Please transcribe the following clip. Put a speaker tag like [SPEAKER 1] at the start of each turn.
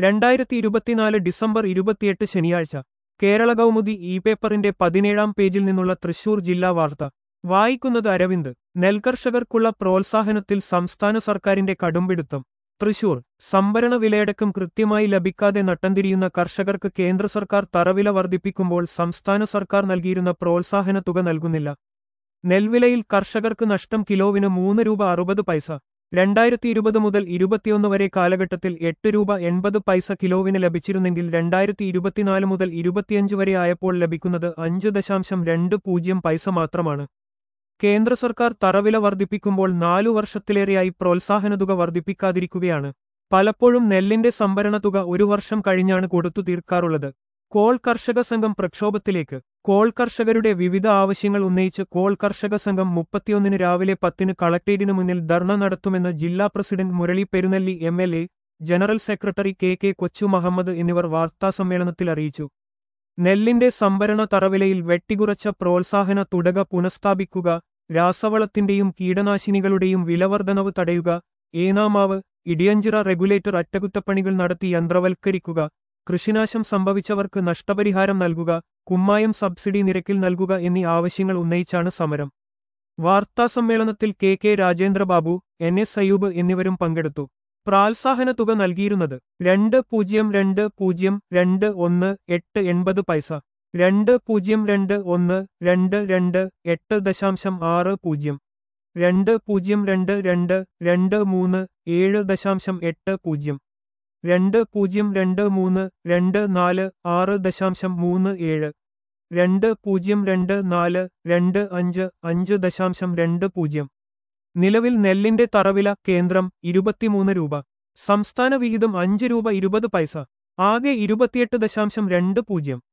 [SPEAKER 1] രണ്ടായിരത്തി ഇരുപത്തിനാല് ഡിസംബർ ഇരുപത്തിയെട്ട് ശനിയാഴ്ച കേരള കൗമുദി ഇ പേപ്പറിന്റെ പതിനേഴാം പേജിൽ നിന്നുള്ള തൃശൂർ ജില്ലാ വാർത്ത വായിക്കുന്നത് അരവിന്ദ് നെൽകർഷകർക്കുള്ള പ്രോത്സാഹനത്തിൽ സംസ്ഥാന സർക്കാരിന്റെ കടുംപിടുത്തം തൃശൂർ സംഭരണ വിലയടക്കം കൃത്യമായി ലഭിക്കാതെ നട്ടംതിരിയുന്ന കർഷകർക്ക് കേന്ദ്ര സർക്കാർ തറവില വർദ്ധിപ്പിക്കുമ്പോൾ സംസ്ഥാന സർക്കാർ നൽകിയിരുന്ന പ്രോത്സാഹന തുക നൽകുന്നില്ല നെൽവിലയിൽ കർഷകർക്ക് നഷ്ടം കിലോവിന് മൂന്ന് രൂപ അറുപത് പൈസ രണ്ടായിരത്തി ഇരുപത് മുതൽ ഇരുപത്തിയൊന്ന് വരെ കാലഘട്ടത്തിൽ എട്ട് രൂപ എൺപത് പൈസ കിലോവിന് ലഭിച്ചിരുന്നെങ്കിൽ രണ്ടായിരത്തി ഇരുപത്തിനാല് മുതൽ ഇരുപത്തിയഞ്ച് വരെ ആയപ്പോൾ ലഭിക്കുന്നത് അഞ്ച് ദശാംശം രണ്ട് പൂജ്യം പൈസ മാത്രമാണ് കേന്ദ്ര സർക്കാർ തറവില വർദ്ധിപ്പിക്കുമ്പോൾ നാലു വർഷത്തിലേറെയായി പ്രോത്സാഹന തുക വർദ്ധിപ്പിക്കാതിരിക്കുകയാണ് പലപ്പോഴും നെല്ലിന്റെ സംഭരണ തുക ഒരു വർഷം കഴിഞ്ഞാണ് കൊടുത്തു തീർക്കാറുള്ളത് കോൾ കർഷക സംഘം പ്രക്ഷോഭത്തിലേക്ക് കോൾ കർഷകരുടെ വിവിധ ആവശ്യങ്ങൾ ഉന്നയിച്ച് കോൾ കർഷക സംഘം മുപ്പത്തിയൊന്നിന് രാവിലെ പത്തിന് കളക്ടറേറ്റിനു മുന്നിൽ ധർണ നടത്തുമെന്ന് ജില്ലാ president Murali Perunnelli M L A general secretary K K Kochu Muhammad എന്നിവർ വാർത്താസമ്മേളനത്തിൽ അറിയിച്ചു നെല്ലിന്റെ സംഭരണ തറവിലയിൽ വെട്ടികുറച്ച പ്രോത്സാഹന തുടക പുനഃസ്ഥാപിക്കുക രാസവളത്തിന്റെയും കീടനാശിനികളുടെയും വിലവർദ്ധനവ് തടയുക ഏനാമാവ് ഇടിയഞ്ചിറ റെഗുലേറ്റർ അറ്റകുറ്റപ്പണികൾ നടത്തി യന്ത്രവൽക്കരിക്കുക കൃഷിനാശം സംഭവിച്ചവർക്ക് നഷ്ടപരിഹാരം നൽകുക കുമ്മായം സബ്സിഡി നിരക്കിൽ നൽകുക എന്നീ ആവശ്യങ്ങൾ ഉന്നയിച്ചാണ് സമരം വാർത്താസമ്മേളനത്തിൽ K K Rajendrababu N S Ayyub എന്നിവരും പങ്കെടുത്തു പ്രോത്സാഹന തുക നൽകിയിരുന്നത് രണ്ട് പൂജ്യം രണ്ട് പൂജ്യം രണ്ട് ഒന്ന് എട്ട് എൺപത് പൈസ രണ്ട് പൂജ്യം രണ്ട് ഒന്ന് രണ്ട് രണ്ട് എട്ട് ദശാംശം ആറ് പൂജ്യം രണ്ട് പൂജ്യം രണ്ട് രണ്ട് രണ്ട് മൂന്ന് ഏഴ് ദശാംശം എട്ട് പൂജ്യം രണ്ട് പൂജ്യം രണ്ട് മൂന്ന് രണ്ട് നാല് ആറ് ദശാംശം മൂന്ന് ഏഴ് രണ്ട് പൂജ്യം രണ്ട് നാല് രണ്ട് അഞ്ച് അഞ്ച് ദശാംശം രണ്ട് പൂജ്യം നിലവിൽ നെല്ലിന്റെ തറവില കേന്ദ്രം ഇരുപത്തിമൂന്ന് രൂപ സംസ്ഥാന വിഹിതം അഞ്ച് രൂപ ഇരുപത് പൈസ ആകെ ഇരുപത്തിയെട്ട് ദശാംശം രണ്ട് പൂജ്യം